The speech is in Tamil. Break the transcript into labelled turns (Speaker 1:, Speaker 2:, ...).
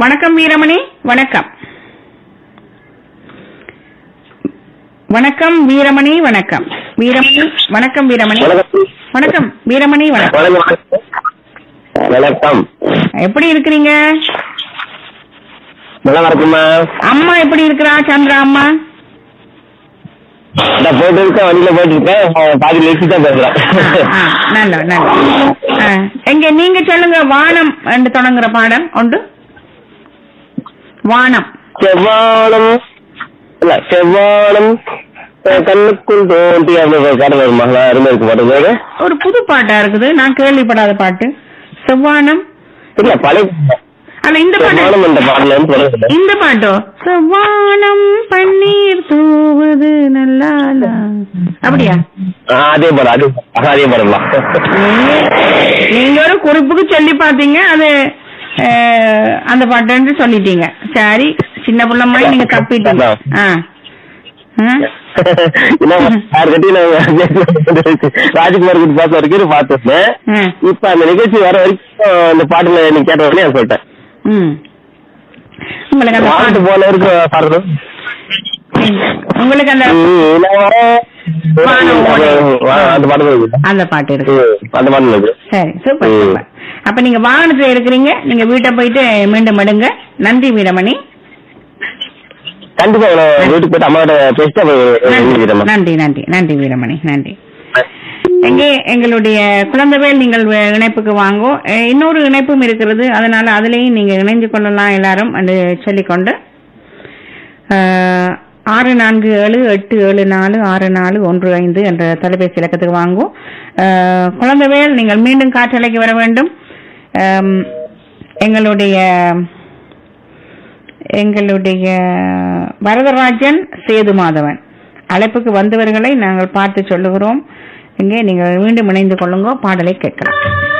Speaker 1: வணக்கம் வீரமணி வணக்கம் வணக்கம் வீரமணி வணக்கம் வீரமணி வணக்கம் வீரமணி
Speaker 2: வணக்கம்
Speaker 1: வணக்கம் வீரமணி வணக்கம்
Speaker 2: வணக்கம் வணக்கம்
Speaker 1: எப்படி இருக்கிறீங்க
Speaker 2: நல்லா இருக்குமா
Speaker 1: அம்மா எப்படி இருக்கிறா சந்திரா அம்மா
Speaker 2: நான் போயிட்டு இருக்கேன் வண்டியில போயிட்டு இருக்கேன் அஹ் பாதி நிறுத்தி தான் பேசுறேன்
Speaker 1: ஆ, ஆ, நல்ல நல்ல ஆ, எங்க நீங்க சொல்லுங்க வானம் என்று தொடங்குற பாடம் உண்டு வானம்
Speaker 2: செவ்வானம் இல்ல செவ்வானம் அஹ் கண்ணுக்குள் தோண்டி அந்த பாடல் வருமா நல்லா அருமை இருக்கு பாட்டு
Speaker 1: ஒரு புது பாட்டா இருக்குது நான் கேள்விப்படாத பாட்டு செவ்வானம்
Speaker 2: இல்ல பழைய
Speaker 1: அல்ல இந்த பாட்டு
Speaker 2: செவ்வானம் என்ற பாடல இருந்து தொடங்குது
Speaker 1: இந்த பாட்டோ செவ்வானம் பன்னீர் தூவுது நல்லா அப்படியா
Speaker 2: ஆஹ் அதே பாடம் அதே பாடம், அதே பாடம் தான்
Speaker 1: நீங்க- நீங்க ஒரு குறிப்புக்கு சொல்லி பாத்தீங்க அது அஹ், அந்த பாட்டுன்னு சொல்லிட்டீங்க சரி சின்ன பிள்ளை மாதிரி நீங்க தப்பிட்டீங்க ஆ ஆ?
Speaker 2: என்ன யாருக்கிட்டையும் நான் ராஜ்குமார் கிட்ட பாச வரைக்கும் பார்த்துருந்தேன்
Speaker 1: ஆ.
Speaker 2: இப்ப அந்த நிகழ்ச்சி வர வரைக்கும் அந்த பாட்டுல நீ கேட்ட உடனே நான் சொல்லிட்டேன்
Speaker 1: ம் உங்களுக்கு அந்த
Speaker 2: பாட்டு
Speaker 1: பாட்டு
Speaker 2: போல இருக்கு பாடுறது
Speaker 1: உங்களுக்கு அந்த வானம் ஓடி.
Speaker 2: அந்த பாட்டு தான் இருக்கு.
Speaker 1: அந்த பாட்டு இருக்கு
Speaker 2: ம், அந்த பாட்டு இருக்கு
Speaker 1: சரி சூப்பர்
Speaker 2: ம்.
Speaker 1: சூப்பர் அப்ப நீங்க வாகனத்துல இருக்கிறீங்க நீங்க வீட்டை போயிட்டு மீண்டும் எடுங்க நன்றி வீரமணி
Speaker 2: கண்டிப்பா நான் வீட்டுக்கு போயிட்டு அம்மாவோட பேசிட்டு அப்புறம்
Speaker 1: நன்றி
Speaker 2: எழுதிடுறேம்மா.
Speaker 1: நன்றி நன்றி நன்றி வீரமணி நன்றி எங்கே எங்களுடைய குழந்தைவேல் நீங்கள் வே- இணைப்புக்கு வாங்கோ அஹ் இன்னொரு இணைப்பும் இருக்கிறது அதனால அதுலயும் நீங்க இணைந்து கொள்ளலாம் எல்லாரும் என்று சொல்லிக்கொண்டு அஹ், ஆறு நான்கு ஏழு எட்டு ஏழு நாலு ஆறு நாலு ஒன்று ஐந்து என்ற தொலைபேசி இலக்கத்துக்கு வாங்கும் அஹ், குழந்தைவேல் நீங்கள் மீண்டும் காற்றலைக்கு வர வேண்டும் அம், எங்களுடைய எங்களுடைய வரதராஜன் சேது மாதவன் அழைப்புக்கு வந்தவர்களை நாங்கள் பார்த்து சொல்லுகிறோம் இங்கே நீங்கள் மீண்டும் இணைந்து கொள்ளுங்க பாடலை கேட்கலாம்